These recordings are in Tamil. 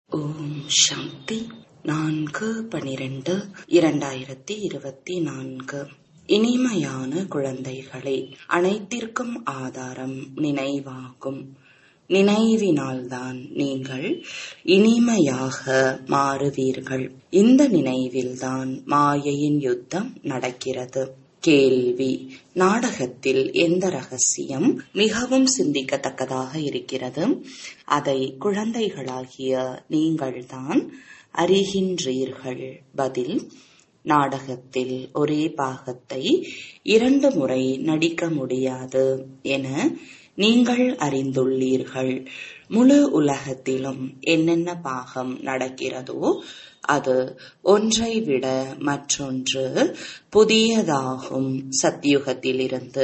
ஓம் சாந்தி நான்கு பனிரெண்டு இரண்டாயிரத்தி இருபத்தி நான்கு இனிமையான குழந்தைகளே அனைத்திற்கும் ஆதாரம் நினைவாகும் நினைவினால்தான் நீங்கள் இனிமையாக மாறுவீர்கள் இந்த நினைவில்தான் மாயையின் யுத்தம் நடக்கிறது கேள்வி நாடகத்தில் எந்த ரகசியம் மிகவும் சிந்திக்கத்தக்கதாக இருக்கிறது அதை குழந்தைகளாகிய நீங்கள்தான் அறிகின்றீர்கள் பதில் நாடகத்தில் ஒரே பாகத்தை இரண்டு முறை நடிக்க முடியாது என நீங்கள் அறிந்துள்ளீர்கள் முழு உலகத்திலும் என்னென்ன பாகம் நடக்கிறதோ அது ஒன்றை விட மற்றொன்று புதியதாகும் சத்தியுகத்திலிருந்து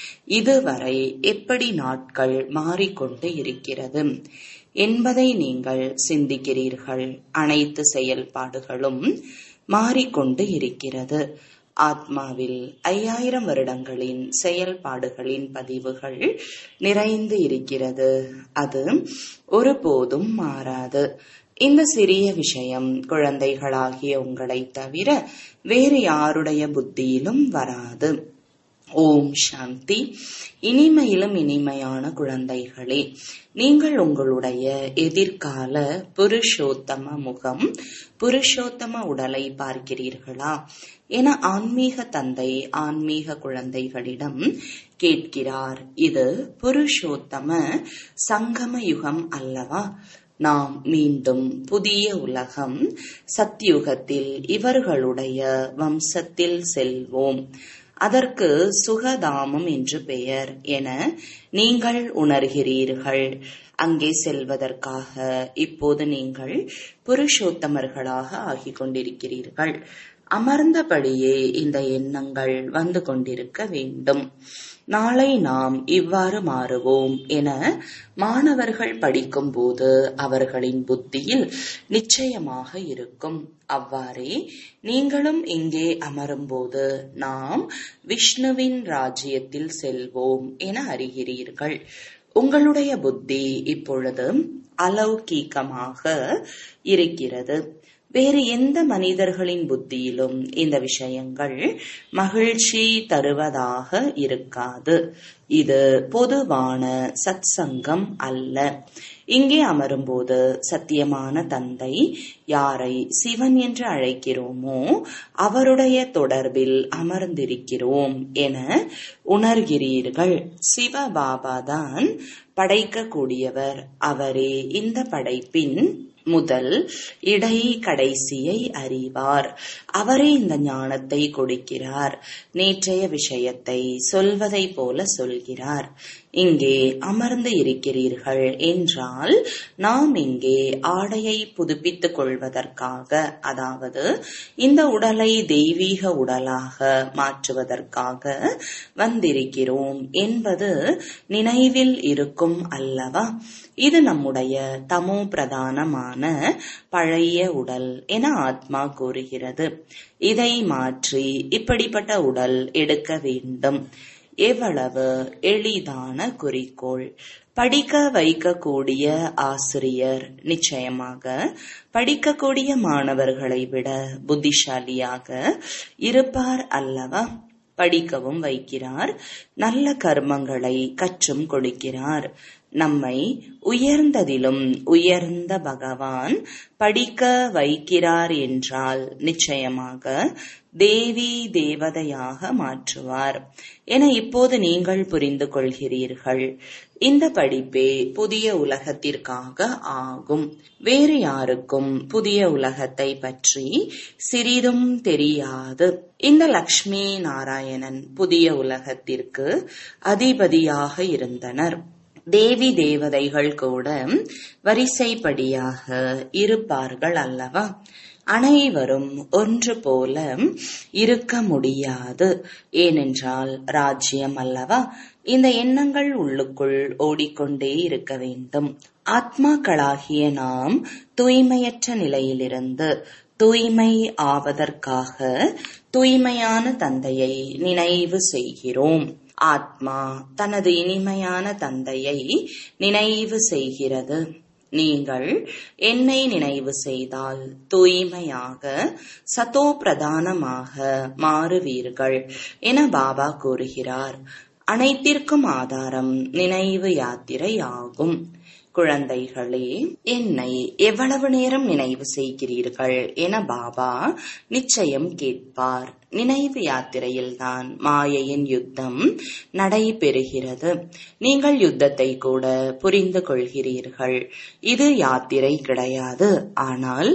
இதுவரை எப்படி நாட்கள் மாறிக்கொண்டு இருக்கிறது என்பதை நீங்கள் சிந்திக்கிறீர்கள் அனைத்து செயல்பாடுகளும் மாறிக்கொண்டு இருக்கிறது ஆத்மாவில் ஐயாயிரம் வருடங்களின் செயல்பாடுகளின் பதிவுகள் நிறைந்து இருக்கிறது அது ஒருபோதும் மாறாது இந்த சிறிய விஷயம் குழந்தைகளாகிய உங்களை தவிர வேறு யாருடைய புத்தியிலும் வராது ஓம் சாந்தி இனிமையிலும் இனிமையான குழந்தைகளே நீங்கள் உங்களுடைய எதிர்கால புருஷோத்தம முகம் புருஷோத்தம உடலை பார்க்கிறீர்களா என ஆன்மீக தந்தை ஆன்மீக குழந்தைகளிடம் கேட்கிறார் இது புருஷோத்தம சங்கம யுகம் அல்லவா நாம் மீண்டும் புதிய உலகம் சத்யுகத்தில் இவர்களுடைய வம்சத்தில் செல்வோம் அதற்கு சுகதாமம் என்று பெயர் என நீங்கள் உணர்கிறீர்கள் அங்கே செல்வதற்காக இப்போது நீங்கள் புருஷோத்தமர்களாக ஆகிக் கொண்டிருக்கிறீர்கள் அமர்ந்தபடியே இந்த எண்ணங்கள் வந்து கொண்டிருக்க வேண்டும் நாளை நாம் இவ்வாறு மாறுவோம் என மாணவர்கள் படிக்கும்போது அவர்களின் புத்தியில் நிச்சயமாக இருக்கும் அவ்வாறே நீங்களும் இங்கே அமரும்போது நாம் விஷ்ணுவின் ராஜ்யத்தில் செல்வோம் என அறிகிறீர்கள் உங்களுடைய புத்தி இப்பொழுது அலௌகீகமாக இருக்கிறது வேறு எந்த மனிதர்களின் புத்தியிலும் இந்த விஷயங்கள் மகிழ்ச்சி தருவதாக இருக்காது இது பொதுவான சத் சங்கம் அல்ல இங்கே அமரும்போது சத்தியமான தந்தை யாரை சிவன் என்று அழைக்கிறோமோ அவருடைய தொடர்பில் அமர்ந்திருக்கிறோம் என உணர்கிறீர்கள் சிவபாபா தான் படைக்கக்கூடியவர் அவரே இந்த படைப்பின் முதல் இடை கடைசியை அறிவார் அவரே இந்த ஞானத்தை கொடுக்கிறார் நேற்றைய விஷயத்தை சொல்வதை போல சொல்கிறார் இங்கே அமர்ந்து இருக்கிறீர்கள் என்றால் நாம் இங்கே ஆடையை புதுப்பித்துக் கொள்வதற்காக அதாவது இந்த உடலை தெய்வீக உடலாக மாற்றுவதற்காக வந்திருக்கிறோம் என்பது நினைவில் இருக்கும் அல்லவா இது நம்முடைய தமோ பிரதானமான பழைய உடல் என ஆத்மா கூறுகிறது இதை மாற்றி இப்படிப்பட்ட உடல் எடுக்க வேண்டும் எவ்வளவு எளிதான குறிக்கோள் படிக்க வைக்கக்கூடிய ஆசிரியர் நிச்சயமாக படிக்கக்கூடிய மாணவர்களை விட புத்திசாலியாக இருப்பார் அல்லவா படிக்கவும் வைக்கிறார் நல்ல கர்மங்களை கற்றும் கொடுக்கிறார் நம்மை உயர்ந்ததிலும் உயர்ந்த பகவான் படிக்க வைக்கிறார் என்றால் நிச்சயமாக தேவி தேவதையாக மாற்றுவார் என இப்போது நீங்கள் புரிந்து கொள்கிறீர்கள் இந்த படிப்பே புதிய உலகத்திற்காக ஆகும் வேறு யாருக்கும் புதிய உலகத்தை பற்றி சிறிதும் தெரியாது இந்த லக்ஷ்மி நாராயணன் புதிய உலகத்திற்கு அதிபதியாக இருந்தனர் தேவி தேவதைகள் கூட வரிசைப்படியாக இருப்பார்கள் அல்லவா அனைவரும் ஒன்று போல இருக்க முடியாது ஏனென்றால் ராஜ்யம் அல்லவா இந்த எண்ணங்கள் உள்ளுக்குள் ஓடிக்கொண்டே இருக்க வேண்டும் ஆத்மாக்களாகிய நாம் தூய்மையற்ற நிலையிலிருந்து தூய்மை ஆவதற்காக தூய்மையான தந்தையை நினைவு செய்கிறோம் ஆத்மா தனது இனிமையான தந்தையை நினைவு செய்கிறது நீங்கள் என்னை நினைவு செய்தால் தூய்மையாக சதோ பிரதானமாக மாறுவீர்கள் என பாபா கூறுகிறார் அனைத்திற்கும் ஆதாரம் நினைவு யாத்திரை ஆகும் குழந்தைகளே என்னை எவ்வளவு நேரம் நினைவு செய்கிறீர்கள் என பாபா நிச்சயம் கேட்பார் நினைவு யாத்திரையில்தான் மாயையின் யுத்தம் நடைபெறுகிறது நீங்கள் யுத்தத்தை கூட புரிந்து கொள்கிறீர்கள் இது யாத்திரை கிடையாது ஆனால்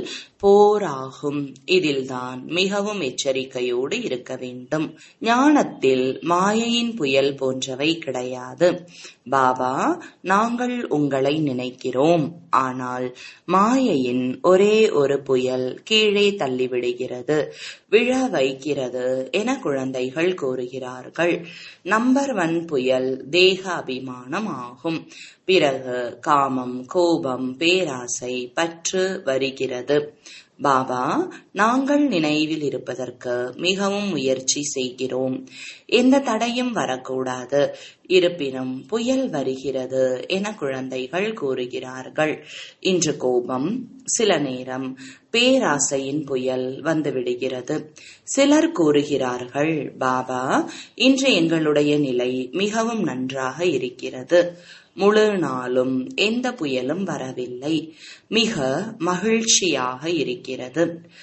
போராகும் இதில்தான் மிகவும் எச்சரிக்கையோடு இருக்க வேண்டும் ஞானத்தில் மாயையின் புயல் போன்றவை கிடையாது பாபா நாங்கள் உங்களை நினைக்கிறோம் ஆனால் மாயையின் ஒரே ஒரு புயல் கீழே தள்ளிவிடுகிறது விழ வைக்கிறது என குழந்தைகள் கூறுகிறார்கள் நம்பர் ஒன் புயல் தேக அபிமானம் ஆகும் பிறகு காமம் கோபம் பேராசை பற்று வருகிறது பாபா நாங்கள் நினைவில் இருப்பதற்கு மிகவும் முயற்சி செய்கிறோம் எந்த தடையும் வரக்கூடாது இருப்பினும் புயல் வருகிறது என குழந்தைகள் கூறுகிறார்கள் இன்று கோபம் சில நேரம் பேராசையின் புயல் வந்துவிடுகிறது சிலர் கூறுகிறார்கள் பாபா இன்று எங்களுடைய நிலை மிகவும் நன்றாக இருக்கிறது முழு நாளும் எந்த புயலும் வரவில்லை மிக மகிழ்ச்சியாக இருக்கிறது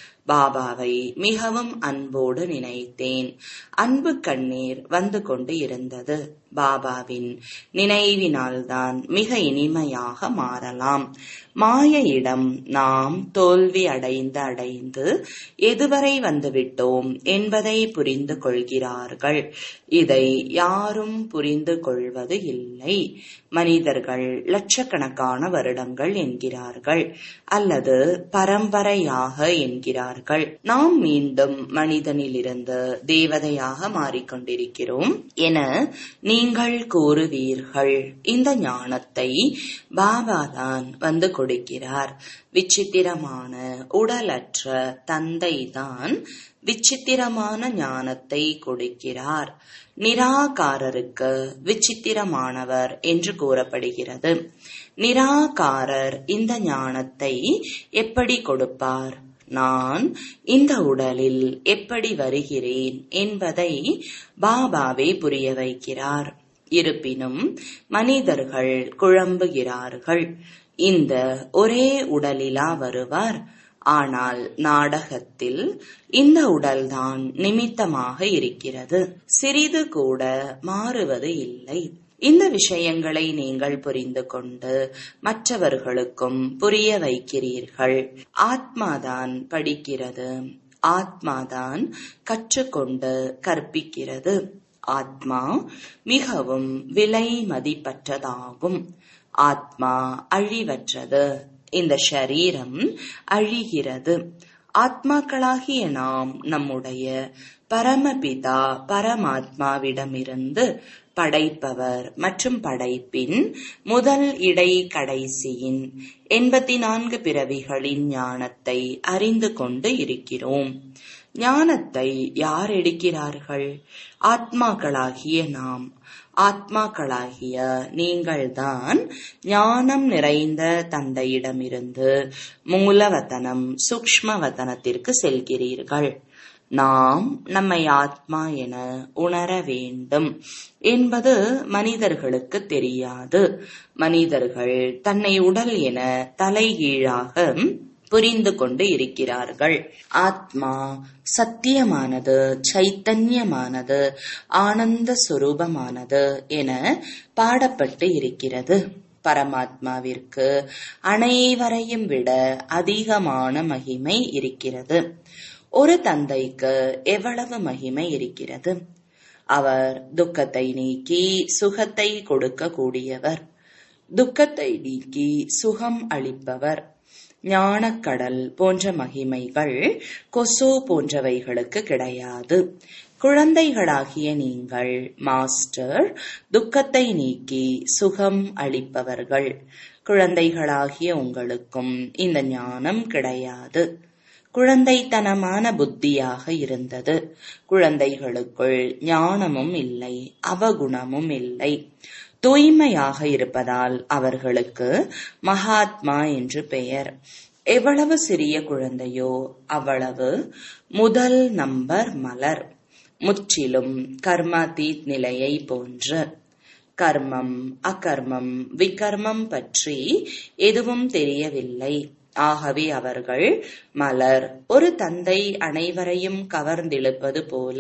பாபாவை மிகவும் அன்போடு நினைத்தேன் அன்பு கண்ணீர் வந்து கொண்டு இருந்தது பாபாவின் நினைவினால்தான் மிக இனிமையாக மாறலாம் மாயையிடம் நாம் தோல்வி அடைந்து அடைந்து எதுவரை வந்துவிட்டோம் என்பதை புரிந்து கொள்கிறார்கள் இதை யாரும் புரிந்து கொள்வது இல்லை மனிதர்கள் லட்சக்கணக்கான வருடங்கள் என்கிறார்கள் அல்லது பரம்பரையாக என்கிறார்கள் நாம் மீண்டும் மனிதனிலிருந்து தேவதையாக மாறிக்கொண்டிருக்கிறோம் என நீங்கள் கூறுவீர்கள் இந்த ஞானத்தை பாபாதான் வந்து கொடுக்கிறார் விசித்திரமான உடலற்ற தந்தைதான் விசித்திரமான ஞானத்தை கொடுக்கிறார் நிராகாரருக்கு விசித்திரமானவர் என்று கூறப்படுகிறது நிராகாரர் இந்த ஞானத்தை எப்படி கொடுப்பார் நான் இந்த உடலில் எப்படி வருகிறேன் என்பதை பாபாவே புரிய வைக்கிறார் இருப்பினும் மனிதர்கள் குழம்புகிறார்கள் இந்த ஒரே உடலிலா வருவார் ஆனால் நாடகத்தில் இந்த உடல்தான் நிமித்தமாக இருக்கிறது சிறிது கூட மாறுவது இல்லை இந்த விஷயங்களை நீங்கள் புரிந்து கொண்டு மற்றவர்களுக்கும் புரிய வைக்கிறீர்கள் ஆத்மாதான் படிக்கிறது ஆத்மாதான் கற்றுக்கொண்டு கற்பிக்கிறது ஆத்மா மிகவும் விலை மதிப்பற்றதாகும் ஆத்மா அழிவற்றது இந்த ஷரீரம் அழிகிறது ஆத்மாக்களாகிய நாம் நம்முடைய பரமபிதா பரமாத்மாவிடமிருந்து படைப்பவர் மற்றும் படைப்பின் முதல் இடை கடைசியின் எண்பத்தி நான்கு பிறவிகளின் ஞானத்தை அறிந்து கொண்டு இருக்கிறோம் ஞானத்தை யார் எடுக்கிறார்கள் ஆத்மாக்களாகிய நாம் ஆத்மாக்களாகிய நீங்கள்தான் ஞானம் நிறைந்த தந்தையிடமிருந்து மூலவதனம் சூக்மவதனத்திற்கு செல்கிறீர்கள் நாம் நம்மை ஆத்மா என உணர வேண்டும் என்பது மனிதர்களுக்கு தெரியாது மனிதர்கள் தன்னை உடல் என தலைகீழாக புரிந்து கொண்டு இருக்கிறார்கள் ஆத்மா சத்தியமானது சைத்தன்யமானது ஆனந்த சுரூபமானது என பாடப்பட்டு இருக்கிறது பரமாத்மாவிற்கு அனைவரையும் விட அதிகமான மகிமை இருக்கிறது ஒரு தந்தைக்கு எவ்வளவு மகிமை இருக்கிறது அவர் துக்கத்தை நீக்கி சுகத்தை கொடுக்க கூடியவர் துக்கத்தை நீக்கி சுகம் அளிப்பவர் ஞானக்கடல் போன்ற மகிமைகள் கொசு போன்றவைகளுக்கு கிடையாது குழந்தைகளாகிய நீங்கள் மாஸ்டர் துக்கத்தை நீக்கி சுகம் அளிப்பவர்கள் குழந்தைகளாகிய உங்களுக்கும் இந்த ஞானம் கிடையாது குழந்தைத்தனமான புத்தியாக இருந்தது குழந்தைகளுக்குள் ஞானமும் இல்லை அவகுணமும் இல்லை தூய்மையாக இருப்பதால் அவர்களுக்கு மகாத்மா என்று பெயர் எவ்வளவு சிறிய குழந்தையோ அவ்வளவு முதல் நம்பர் மலர் முற்றிலும் கர்மாதீத் நிலையை போன்று கர்மம் அகர்மம் விகர்மம் பற்றி எதுவும் தெரியவில்லை ஆகவே அவர்கள் மலர் ஒரு தந்தை அனைவரையும் கவர்ந்திழுப்பது போல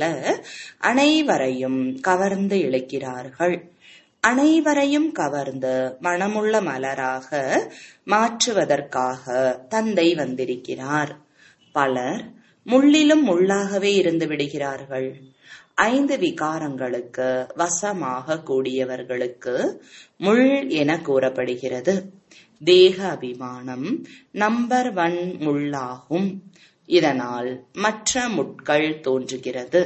அனைவரையும் கவர்ந்து இழுக்கிறார்கள் அனைவரையும் கவர்ந்து மனமுள்ள மலராக மாற்றுவதற்காக தந்தை வந்திருக்கிறார் பலர் முள்ளிலும் முள்ளாகவே இருந்து விடுகிறார்கள் ஐந்து விகாரங்களுக்கு வசமாக கூடியவர்களுக்கு முள் என கூறப்படுகிறது தேக அபிமானம் நம்பர் ஒன் முள்ளாகும் இதனால் மற்ற முட்கள் தோன்றுகிறது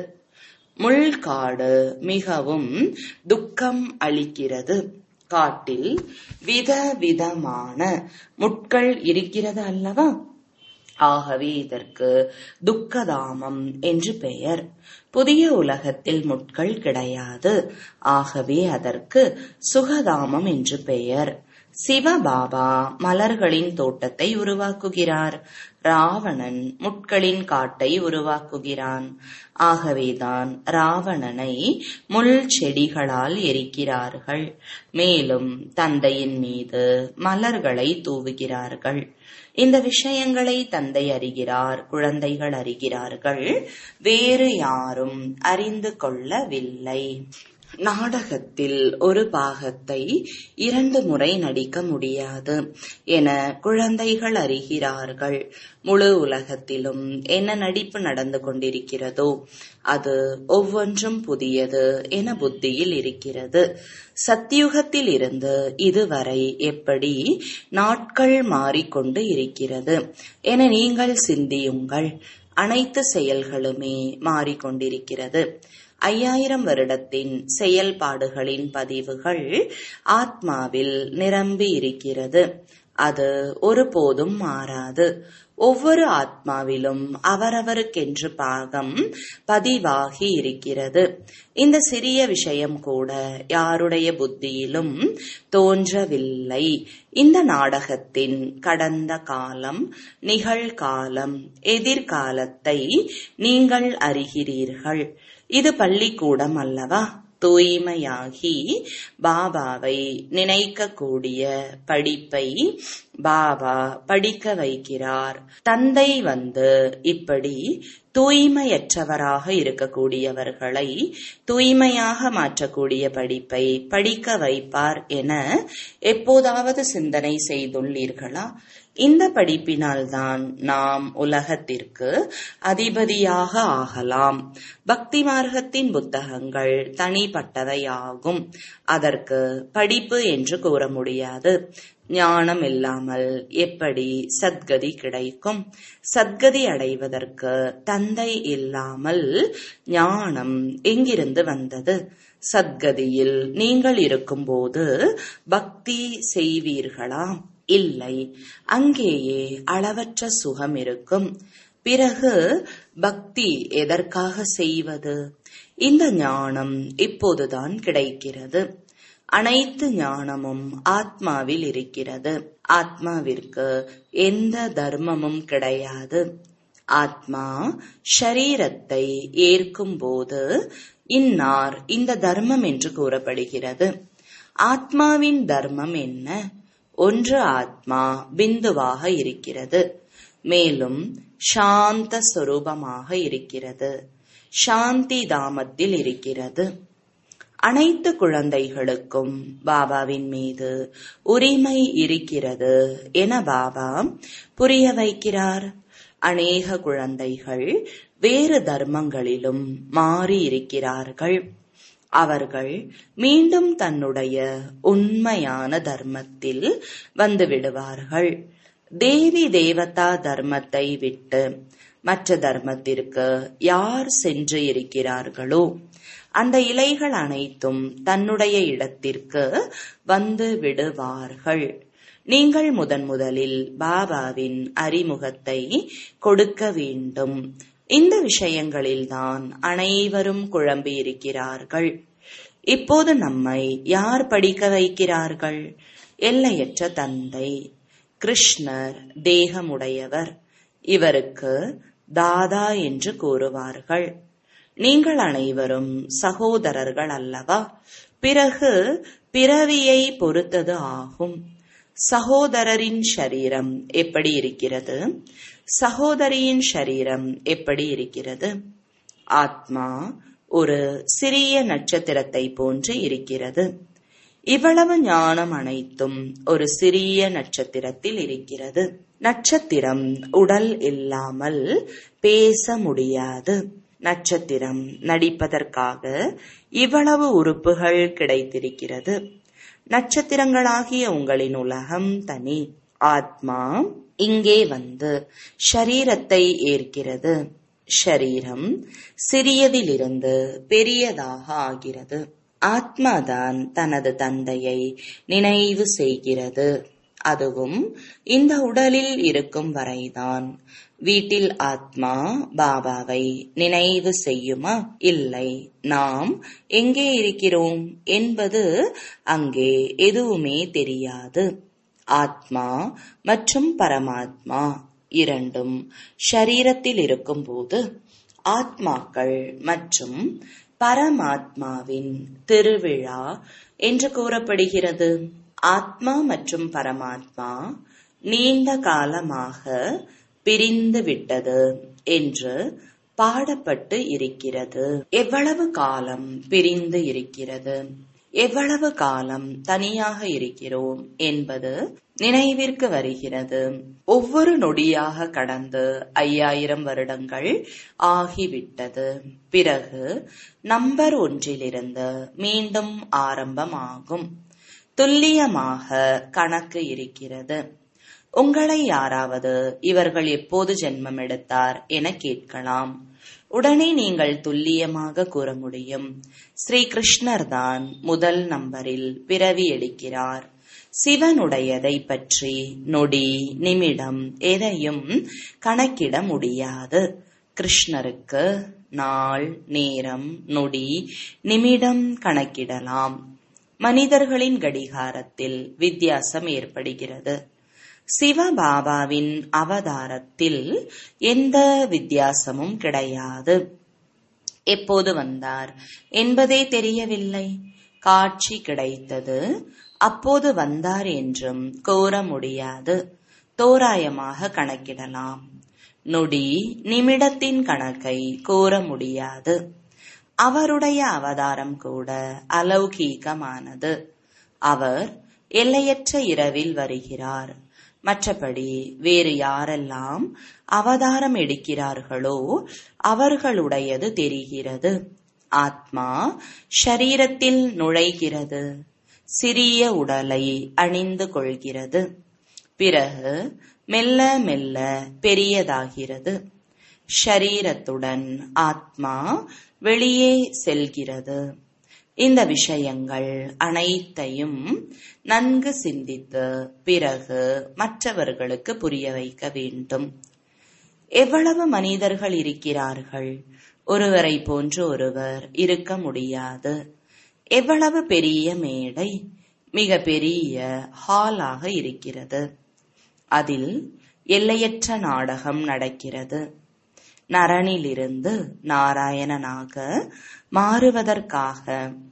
முள்காடு மிகவும் துக்கம் அளிக்கிறது காட்டில் விதவிதமான முட்கள் இருக்கிறது அல்லவா ஆகவே இதற்கு துக்கதாமம் என்று பெயர் புதிய உலகத்தில் முட்கள் கிடையாது ஆகவே அதற்கு சுகதாமம் என்று பெயர் சிவபாபா மலர்களின் தோட்டத்தை உருவாக்குகிறார் ராவணன் முட்களின் காட்டை உருவாக்குகிறான் ஆகவேதான் ராவணனை முள் செடிகளால் எரிக்கிறார்கள் மேலும் தந்தையின் மீது மலர்களை தூவுகிறார்கள் இந்த விஷயங்களை தந்தை அறிகிறார் குழந்தைகள் அறிகிறார்கள் வேறு யாரும் அறிந்து கொள்ளவில்லை நாடகத்தில் ஒரு பாகத்தை இரண்டு முறை நடிக்க முடியாது என குழந்தைகள் அறிகிறார்கள் முழு உலகத்திலும் என்ன நடிப்பு நடந்து கொண்டிருக்கிறதோ அது ஒவ்வொன்றும் புதியது என புத்தியில் இருக்கிறது சத்தியுகத்தில் இருந்து இதுவரை எப்படி நாட்கள் மாறிக்கொண்டு இருக்கிறது என நீங்கள் சிந்தியுங்கள் அனைத்து செயல்களுமே மாறிக்கொண்டிருக்கிறது ஐயாயிரம் வருடத்தின் செயல்பாடுகளின் பதிவுகள் ஆத்மாவில் நிரம்பி இருக்கிறது அது ஒருபோதும் மாறாது ஒவ்வொரு ஆத்மாவிலும் அவரவருக்கென்று பாகம் பதிவாகி இருக்கிறது இந்த சிறிய விஷயம் கூட யாருடைய புத்தியிலும் தோன்றவில்லை இந்த நாடகத்தின் கடந்த காலம் நிகழ்காலம் எதிர்காலத்தை நீங்கள் அறிகிறீர்கள் இது பள்ளிக்கூடம் அல்லவா தூய்மையாகி பாபாவை நினைக்கக்கூடிய படிப்பை பாபா படிக்க வைக்கிறார் தந்தை வந்து இப்படி தூய்மையற்றவராக இருக்கக்கூடியவர்களை தூய்மையாக மாற்றக்கூடிய படிப்பை படிக்க வைப்பார் என எப்போதாவது சிந்தனை செய்துள்ளீர்களா இந்த படிப்பினால்தான் நாம் உலகத்திற்கு அதிபதியாக ஆகலாம் பக்தி மார்க்கத்தின் புத்தகங்கள் தனிப்பட்டவையாகும் அதற்கு படிப்பு என்று கூற முடியாது ஞானம் இல்லாமல் எப்படி சத்கதி கிடைக்கும் சத்கதி அடைவதற்கு தந்தை இல்லாமல் ஞானம் எங்கிருந்து வந்தது சத்கதியில் நீங்கள் இருக்கும்போது பக்தி செய்வீர்களா இல்லை அங்கேயே அளவற்ற சுகம் இருக்கும் பிறகு பக்தி எதற்காக செய்வது இந்த ஞானம் இப்போதுதான் கிடைக்கிறது அனைத்து ஞானமும் ஆத்மாவில் இருக்கிறது ஆத்மாவிற்கு எந்த தர்மமும் கிடையாது ஆத்மா ஷரீரத்தை ஏற்கும்போது இன்னார் இந்த தர்மம் என்று கூறப்படுகிறது ஆத்மாவின் தர்மம் என்ன ஒன்று ஆத்மா பிந்துவாக இருக்கிறது மேலும் சாந்த சொரூபமாக இருக்கிறது சாந்தி தாமத்தில் இருக்கிறது அனைத்து குழந்தைகளுக்கும் பாபாவின் மீது உரிமை இருக்கிறது என பாபா புரிய வைக்கிறார் அநேக குழந்தைகள் வேறு தர்மங்களிலும் மாறி இருக்கிறார்கள் அவர்கள் மீண்டும் தன்னுடைய உண்மையான தர்மத்தில் வந்து விடுவார்கள் தேவி தேவதா தர்மத்தை விட்டு மற்ற தர்மத்திற்கு யார் சென்று இருக்கிறார்களோ அந்த இலைகள் அனைத்தும் தன்னுடைய இடத்திற்கு வந்து விடுவார்கள் நீங்கள் முதன் முதலில் பாபாவின் அறிமுகத்தை கொடுக்க வேண்டும் இந்த விஷயங்களில்தான் அனைவரும் குழம்பியிருக்கிறார்கள் இப்போது நம்மை யார் படிக்க வைக்கிறார்கள் எல்லையற்ற தந்தை கிருஷ்ணர் தேகமுடையவர் இவருக்கு தாதா என்று கூறுவார்கள் நீங்கள் அனைவரும் சகோதரர்கள் அல்லவா பிறகு பிறவியை பொறுத்தது ஆகும் சகோதரரின் ஷரீரம் எப்படி இருக்கிறது சகோதரியின் ஷரீரம் எப்படி இருக்கிறது ஆத்மா ஒரு சிறிய நட்சத்திரத்தை போன்று இருக்கிறது இவ்வளவு ஞானம் அனைத்தும் ஒரு சிறிய நட்சத்திரத்தில் இருக்கிறது நட்சத்திரம் உடல் இல்லாமல் பேச முடியாது நட்சத்திரம் நடிப்பதற்காக இவ்வளவு உறுப்புகள் கிடைத்திருக்கிறது நட்சத்திரங்களாகிய உங்களின் உலகம் தனி ஆத்மா இங்கே வந்து ஷரீரத்தை ஏற்கிறது ஷரீரம் சிறியதிலிருந்து பெரியதாக ஆகிறது ஆத்மாதான் தனது தந்தையை நினைவு செய்கிறது அதுவும் இந்த உடலில் இருக்கும் வரைதான் வீட்டில் ஆத்மா பாபாவை நினைவு செய்யுமா இல்லை நாம் எங்கே இருக்கிறோம் என்பது அங்கே எதுவுமே தெரியாது ஆத்மா மற்றும் பரமாத்மா இரண்டும் ஷரீரத்தில் இருக்கும்போது ஆத்மாக்கள் மற்றும் பரமாத்மாவின் திருவிழா என்று கூறப்படுகிறது ஆத்மா மற்றும் பரமாத்மா நீண்ட காலமாக பிரிந்து விட்டது என்று பாடப்பட்டு இருக்கிறது எவ்வளவு காலம் பிரிந்து இருக்கிறது எவ்வளவு காலம் தனியாக இருக்கிறோம் என்பது நினைவிற்கு வருகிறது ஒவ்வொரு நொடியாக கடந்து ஐயாயிரம் வருடங்கள் ஆகிவிட்டது பிறகு நம்பர் ஒன்றிலிருந்து மீண்டும் ஆரம்பமாகும் துல்லியமாக கணக்கு இருக்கிறது உங்களை யாராவது இவர்கள் எப்போது ஜென்மம் எடுத்தார் என கேட்கலாம் உடனே நீங்கள் துல்லியமாக கூற முடியும் ஸ்ரீ கிருஷ்ணர் தான் முதல் நம்பரில் பிறவி எடுக்கிறார் சிவனுடையதை பற்றி நொடி நிமிடம் எதையும் கணக்கிட முடியாது கிருஷ்ணருக்கு நாள் நேரம் நொடி நிமிடம் கணக்கிடலாம் மனிதர்களின் கடிகாரத்தில் வித்தியாசம் ஏற்படுகிறது சிவபாபாவின் அவதாரத்தில் எந்த வித்தியாசமும் கிடையாது எப்போது வந்தார் என்பதே தெரியவில்லை காட்சி கிடைத்தது அப்போது வந்தார் என்றும் கோர முடியாது தோராயமாக கணக்கிடலாம் நொடி நிமிடத்தின் கணக்கை கோர முடியாது அவருடைய அவதாரம் கூட அலௌகீகமானது அவர் எல்லையற்ற இரவில் வருகிறார் மற்றபடி வேறு யாரெல்லாம் அவதாரம் எடுக்கிறார்களோ அவர்களுடையது தெரிகிறது ஆத்மா ஷரீரத்தில் நுழைகிறது சிறிய உடலை அணிந்து கொள்கிறது பிறகு மெல்ல மெல்ல பெரியதாகிறது ஷரீரத்துடன் ஆத்மா வெளியே செல்கிறது இந்த விஷயங்கள் அனைத்தையும் நன்கு சிந்தித்து பிறகு மற்றவர்களுக்கு புரிய வைக்க வேண்டும் எவ்வளவு மனிதர்கள் இருக்கிறார்கள் ஒருவரை போன்று ஒருவர் இருக்க முடியாது எவ்வளவு பெரிய மேடை மிக பெரிய ஹாலாக இருக்கிறது அதில் எல்லையற்ற நாடகம் நடக்கிறது நரனிலிருந்து நாராயணனாக மாறுவதற்காக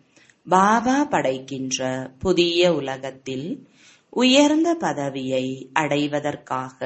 பாபா படைக்கின்ற புதிய உலகத்தில் உயர்ந்த பதவியை அடைவதற்காக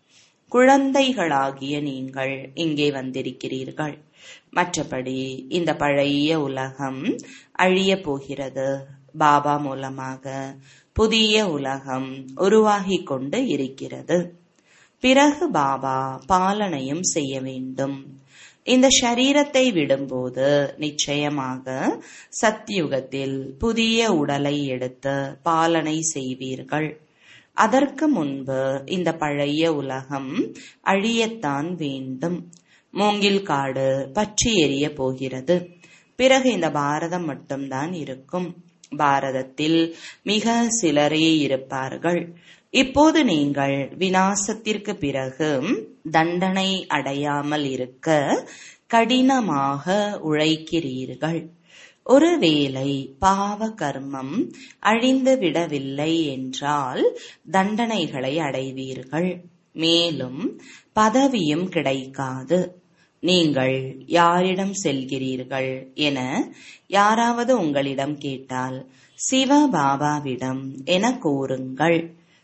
குழந்தைகளாகிய நீங்கள் இங்கே வந்திருக்கிறீர்கள் மற்றபடி இந்த பழைய உலகம் அழிய போகிறது பாபா மூலமாக புதிய உலகம் உருவாகிக் கொண்டு இருக்கிறது பிறகு பாபா பாலனையும் செய்ய வேண்டும் இந்த ஷரீரத்தை விடும்போது நிச்சயமாக சத்யுகத்தில் புதிய உடலை எடுத்து பாலனை செய்வீர்கள் அதற்கு முன்பு இந்த பழைய உலகம் அழியத்தான் வேண்டும் மூங்கில் காடு பற்றி எரிய போகிறது பிறகு இந்த பாரதம் மட்டும்தான் இருக்கும் பாரதத்தில் மிக சிலரே இருப்பார்கள் இப்போது நீங்கள் வினாசத்திற்கு பிறகு தண்டனை அடையாமல் இருக்க கடினமாக உழைக்கிறீர்கள் ஒருவேளை பாவ கர்மம் அழிந்து விடவில்லை என்றால் தண்டனைகளை அடைவீர்கள் மேலும் பதவியும் கிடைக்காது நீங்கள் யாரிடம் செல்கிறீர்கள் என யாராவது உங்களிடம் கேட்டால் சிவ பாபாவிடம் என கூறுங்கள்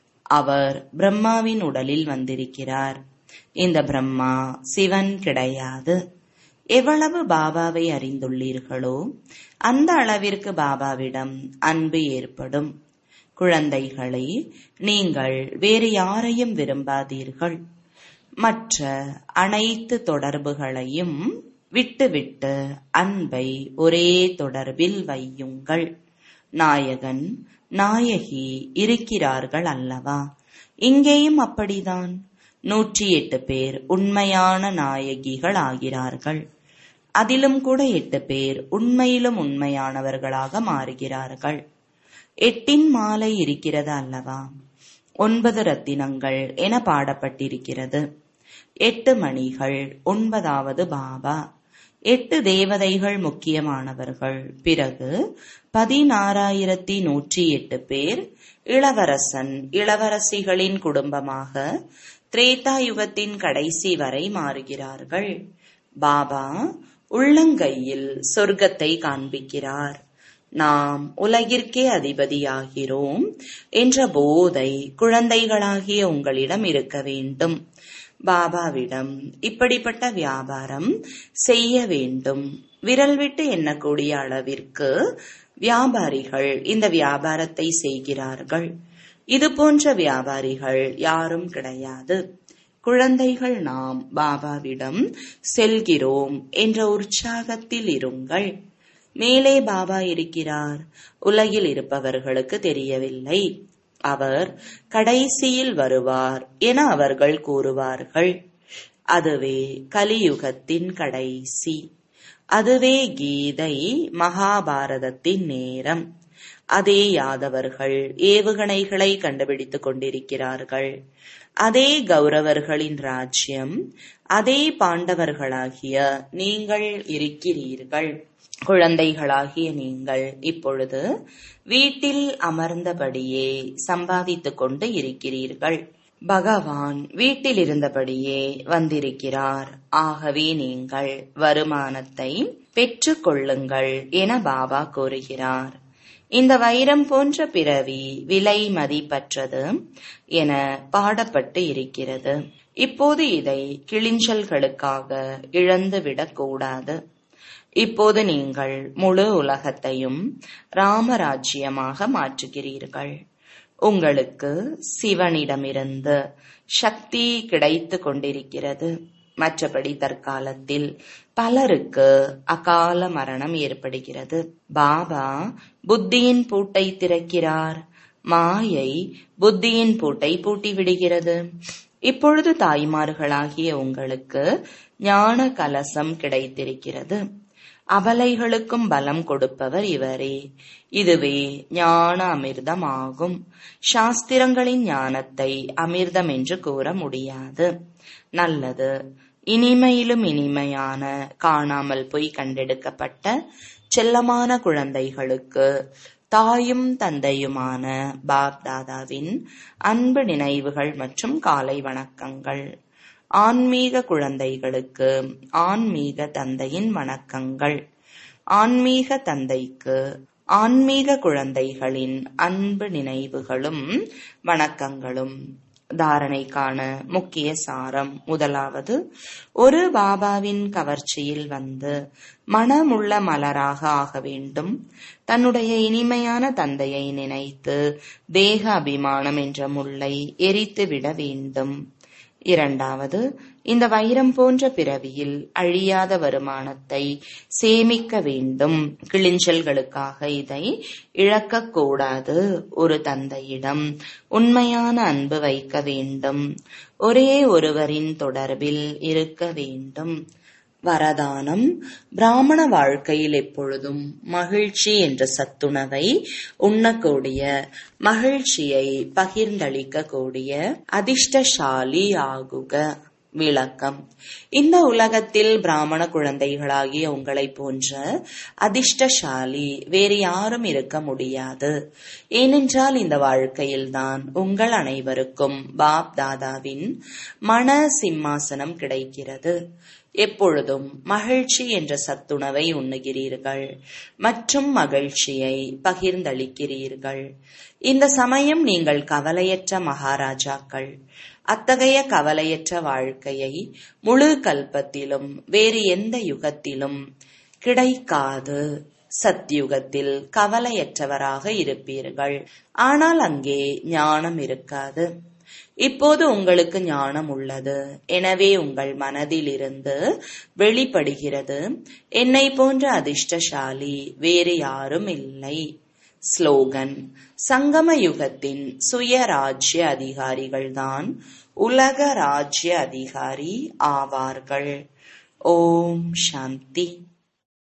அவர் பிரம்மாவின் உடலில் வந்திருக்கிறார் இந்த பிரம்மா சிவன் கிடையாது எவ்வளவு பாபாவை அறிந்துள்ளீர்களோ அந்த அளவிற்கு பாபாவிடம் அன்பு ஏற்படும் குழந்தைகளை நீங்கள் வேறு யாரையும் விரும்பாதீர்கள் மற்ற அனைத்து தொடர்புகளையும் விட்டுவிட்டு அன்பை ஒரே தொடர்பில் வையுங்கள் நாயகன் நாயகி இருக்கிறார்கள் அல்லவா இங்கேயும் அப்படிதான் நூற்றி எட்டு பேர் உண்மையான நாயகிகள் ஆகிறார்கள் அதிலும் கூட எட்டு பேர் உண்மையிலும் உண்மையானவர்களாக மாறுகிறார்கள் எட்டின் மாலை இருக்கிறது அல்லவா ஒன்பது ரத்தினங்கள் என பாடப்பட்டிருக்கிறது எட்டு மணிகள் ஒன்பதாவது பாபா எட்டு தேவதைகள் முக்கியமானவர்கள் பிறகு பதினாறாயிரத்தி நூற்றி எட்டு பேர் இளவரசன் இளவரசிகளின் குடும்பமாக திரேதா யுகத்தின் கடைசி வரை மாறுகிறார்கள் பாபா உள்ளங்கையில் சொர்க்கத்தை காண்பிக்கிறார் நாம் உலகிற்கே அதிபதியாகிறோம் என்ற போதை குழந்தைகளாகிய உங்களிடம் இருக்க வேண்டும் பாபாவிடம் இப்படிப்பட்ட வியாபாரம் செய்ய வேண்டும் விரல் விட்டு எண்ணக்கூடிய அளவிற்கு வியாபாரிகள் இந்த வியாபாரத்தை செய்கிறார்கள் இது போன்ற வியாபாரிகள் யாரும் கிடையாது குழந்தைகள் நாம் பாபாவிடம் செல்கிறோம் என்ற உற்சாகத்தில் இருங்கள் மேலே பாபா இருக்கிறார் உலகில் இருப்பவர்களுக்கு தெரியவில்லை அவர் கடைசியில் வருவார் என அவர்கள் கூறுவார்கள் அதுவே கலியுகத்தின் கடைசி அதுவே கீதை மகாபாரதத்தின் நேரம் அதே யாதவர்கள் ஏவுகணைகளை கண்டுபிடித்துக் கொண்டிருக்கிறார்கள் அதே கௌரவர்களின் ராஜ்யம் அதே பாண்டவர்களாகிய நீங்கள் இருக்கிறீர்கள் குழந்தைகளாகிய நீங்கள் இப்பொழுது வீட்டில் அமர்ந்தபடியே சம்பாதித்துக் கொண்டு இருக்கிறீர்கள் பகவான் வீட்டில் இருந்தபடியே வந்திருக்கிறார் ஆகவே நீங்கள் வருமானத்தை பெற்றுக் கொள்ளுங்கள் என பாபா கூறுகிறார் இந்த வைரம் போன்ற பிறவி விலை மதிப்பற்றது என பாடப்பட்டு இருக்கிறது இப்போது இதை கிளிஞ்சல்களுக்காக இழந்துவிடக் கூடாது இப்போது நீங்கள் முழு உலகத்தையும் ராமராஜ்யமாக மாற்றுகிறீர்கள் உங்களுக்கு சிவனிடமிருந்து சக்தி கிடைத்து கொண்டிருக்கிறது மற்றபடி தற்காலத்தில் பலருக்கு அகால மரணம் ஏற்படுகிறது பாபா புத்தியின் பூட்டை திறக்கிறார் மாயை புத்தியின் பூட்டை பூட்டி விடுகிறது இப்பொழுது தாய்மார்களாகிய உங்களுக்கு ஞான கலசம் கிடைத்திருக்கிறது அபலைகளுக்கும் பலம் கொடுப்பவர் இவரே இதுவே ஞான அமிர்தம் ஆகும் சாஸ்திரங்களின் ஞானத்தை அமிர்தம் என்று கூற முடியாது நல்லது இனிமையிலும் இனிமையான காணாமல் போய் கண்டெடுக்கப்பட்ட செல்லமான குழந்தைகளுக்கு தாயும் தந்தையுமான பாப் தாதாவின் அன்பு நினைவுகள் மற்றும் காலை வணக்கங்கள் ஆன்மீக குழந்தைகளுக்கு ஆன்மீக தந்தையின் வணக்கங்கள் ஆன்மீக தந்தைக்கு ஆன்மீக குழந்தைகளின் அன்பு நினைவுகளும் வணக்கங்களும் தாரணைக்கான முக்கிய சாரம் முதலாவது ஒரு பாபாவின் கவர்ச்சியில் வந்து மனமுள்ள மலராக ஆக வேண்டும் தன்னுடைய இனிமையான தந்தையை நினைத்து தேக அபிமானம் என்ற முல்லை எரித்து விட வேண்டும் இரண்டாவது இந்த வைரம் போன்ற பிறவியில் அழியாத வருமானத்தை சேமிக்க வேண்டும் கிளிஞ்சல்களுக்காக இதை இழக்கக்கூடாது ஒரு தந்தையிடம் உண்மையான அன்பு வைக்க வேண்டும் ஒரே ஒருவரின் தொடர்பில் இருக்க வேண்டும் வரதானம் பிராமண வாழ்க்கையில் எப்பொழுதும் மகிழ்ச்சி என்ற சத்துணவை உண்ணக்கூடிய மகிழ்ச்சியை பகிர்ந்தளிக்க கூடிய அதிர்ஷ்டசாலி ஆகுக விளக்கம் இந்த உலகத்தில் பிராமண குழந்தைகளாகிய உங்களைப் போன்ற அதிர்ஷ்டசாலி வேறு யாரும் இருக்க முடியாது ஏனென்றால் இந்த வாழ்க்கையில்தான் உங்கள் அனைவருக்கும் பாப் தாதாவின் மன சிம்மாசனம் கிடைக்கிறது எப்பொழுதும் மகிழ்ச்சி என்ற சத்துணவை உண்ணுகிறீர்கள் மற்றும் மகிழ்ச்சியை பகிர்ந்தளிக்கிறீர்கள் இந்த சமயம் நீங்கள் கவலையற்ற மகாராஜாக்கள் அத்தகைய கவலையற்ற வாழ்க்கையை முழு கல்பத்திலும் வேறு எந்த யுகத்திலும் கிடைக்காது சத்யுகத்தில் கவலையற்றவராக இருப்பீர்கள் ஆனால் அங்கே ஞானம் இருக்காது இப்போது உங்களுக்கு ஞானம் உள்ளது எனவே உங்கள் மனதில் இருந்து வெளிப்படுகிறது என்னை போன்ற அதிர்ஷ்டசாலி வேறு யாரும் இல்லை ஸ்லோகன் சங்கம யுகத்தின் சுயராஜ்ய அதிகாரிகள்தான் உலக ராஜ்ய அதிகாரி ஆவார்கள் ஓம் சாந்தி